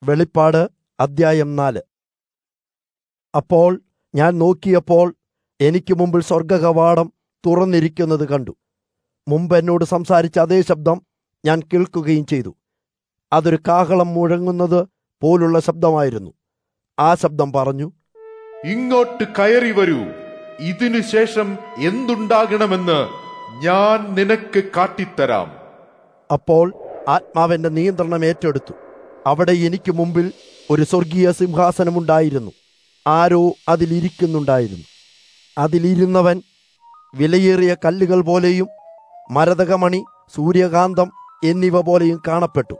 വെളിപ്പാട് അദ്ധ്യായം നാല് അപ്പോൾ ഞാൻ നോക്കിയപ്പോൾ എനിക്ക് മുമ്പിൽ സ്വർഗകവാടം തുറന്നിരിക്കുന്നത് കണ്ടു മുമ്പ് എന്നോട് സംസാരിച്ച അതേ ശബ്ദം ഞാൻ കേൾക്കുകയും ചെയ്തു അതൊരു കാഹളം മുഴങ്ങുന്നത് പോലുള്ള ശബ്ദമായിരുന്നു ആ ശബ്ദം പറഞ്ഞു ഇങ്ങോട്ട് കയറി വരൂ ഇതിനു ശേഷം എന്തുണ്ടാകണമെന്ന് ഞാൻ നിനക്ക് കാട്ടിത്തരാം അപ്പോൾ ആത്മാവിന്റെ നിയന്ത്രണം ഏറ്റെടുത്തു അവിടെ എനിക്ക് മുമ്പിൽ ഒരു സ്വർഗീയ സിംഹാസനമുണ്ടായിരുന്നു ആരോ അതിലിരിക്കുന്നുണ്ടായിരുന്നു അതിലിരുന്നവൻ വിലയേറിയ കല്ലുകൾ പോലെയും മരതകമണി സൂര്യകാന്തം എന്നിവ പോലെയും കാണപ്പെട്ടു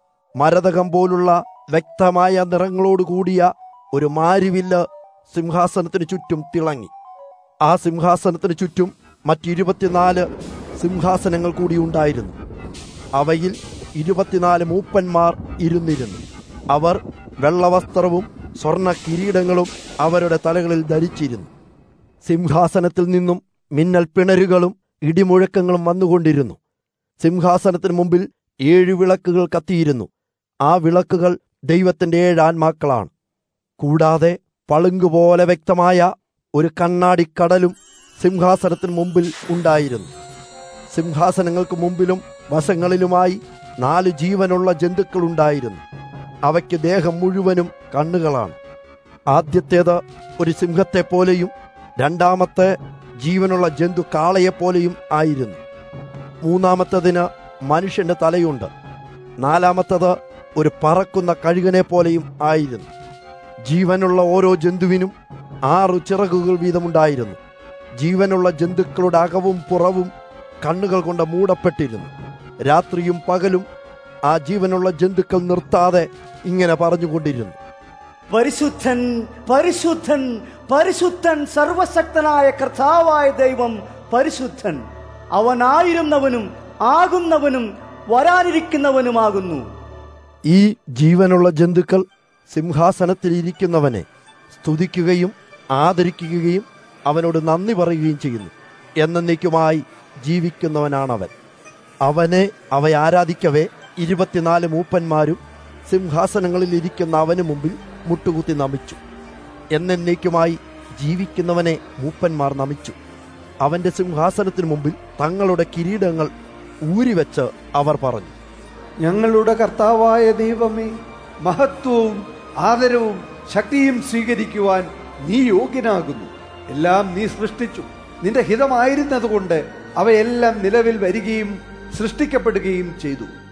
മരതകം പോലുള്ള വ്യക്തമായ നിറങ്ങളോട് കൂടിയ ഒരു മാരിവില്ല് സിംഹാസനത്തിന് ചുറ്റും തിളങ്ങി ആ സിംഹാസനത്തിന് ചുറ്റും മറ്റിരുപത്തിനാല് സിംഹാസനങ്ങൾ കൂടി ഉണ്ടായിരുന്നു അവയിൽ ഇരുപത്തിനാല് മൂപ്പന്മാർ ഇരുന്നിരുന്നു അവർ വെള്ളവസ്ത്രവും സ്വർണ്ണ കിരീടങ്ങളും അവരുടെ തലകളിൽ ധരിച്ചിരുന്നു സിംഹാസനത്തിൽ നിന്നും മിന്നൽ പിണരുകളും ഇടിമുഴക്കങ്ങളും വന്നുകൊണ്ടിരുന്നു സിംഹാസനത്തിന് മുമ്പിൽ ഏഴു വിളക്കുകൾ കത്തിയിരുന്നു ആ വിളക്കുകൾ ദൈവത്തിന്റെ ഏഴ് ആത്മാക്കളാണ് കൂടാതെ പളുങ്കുപോലെ വ്യക്തമായ ഒരു കണ്ണാടിക്കടലും സിംഹാസനത്തിന് മുമ്പിൽ ഉണ്ടായിരുന്നു സിംഹാസനങ്ങൾക്ക് മുമ്പിലും വശങ്ങളിലുമായി നാല് ജീവനുള്ള ജന്തുക്കളുണ്ടായിരുന്നു അവയ്ക്ക് ദേഹം മുഴുവനും കണ്ണുകളാണ് ആദ്യത്തേത് ഒരു സിംഹത്തെ പോലെയും രണ്ടാമത്തെ ജീവനുള്ള ജന്തു കാളയെപ്പോലെയും ആയിരുന്നു മൂന്നാമത്തതിന് മനുഷ്യന്റെ തലയുണ്ട് നാലാമത്തത് ഒരു പറക്കുന്ന കഴുകനെ പോലെയും ആയിരുന്നു ജീവനുള്ള ഓരോ ജന്തുവിനും ആറു ചിറകുകൾ വീതമുണ്ടായിരുന്നു ജീവനുള്ള ജന്തുക്കളുടെ അകവും പുറവും കണ്ണുകൾ കൊണ്ട് മൂടപ്പെട്ടിരുന്നു രാത്രിയും പകലും ആ ജീവനുള്ള ജന്തുക്കൾ നിർത്താതെ ഇങ്ങനെ പറഞ്ഞുകൊണ്ടിരുന്നു പരിശുദ്ധൻ പരിശുദ്ധൻ പരിശുദ്ധൻ സർവശക്തനായ കർത്താവായ ദൈവം പരിശുദ്ധൻ അവനായിരുന്നവനും ആകുന്നവനും വരാനിരിക്കുന്നവനുമാകുന്നു ഈ ജീവനുള്ള ജന്തുക്കൾ സിംഹാസനത്തിലിരിക്കുന്നവനെ സ്തുതിക്കുകയും ആദരിക്കുകയും അവനോട് നന്ദി പറയുകയും ചെയ്യുന്നു എന്നേക്കുമായി ജീവിക്കുന്നവനാണവൻ അവനെ അവ ആരാധിക്കവേ ഇരുപത്തിനാല് മൂപ്പന്മാരും സിംഹാസനങ്ങളിൽ ഇരിക്കുന്ന അവന് മുമ്പിൽ മുട്ടുകുത്തി നമിച്ചു എന്നേക്കുമായി ജീവിക്കുന്നവനെ മൂപ്പന്മാർ നമിച്ചു അവന്റെ സിംഹാസനത്തിനു മുമ്പിൽ തങ്ങളുടെ കിരീടങ്ങൾ ഊരിവെച്ച് അവർ പറഞ്ഞു ഞങ്ങളുടെ കർത്താവായ ദൈവമേ മഹത്വവും ആദരവും ശക്തിയും സ്വീകരിക്കുവാൻ നീ യോഗ്യനാകുന്നു എല്ലാം നീ സൃഷ്ടിച്ചു നിന്റെ ഹിതമായിരുന്നതുകൊണ്ട് അവയെല്ലാം നിലവിൽ വരികയും സൃഷ്ടിക്കപ്പെടുകയും ചെയ്തു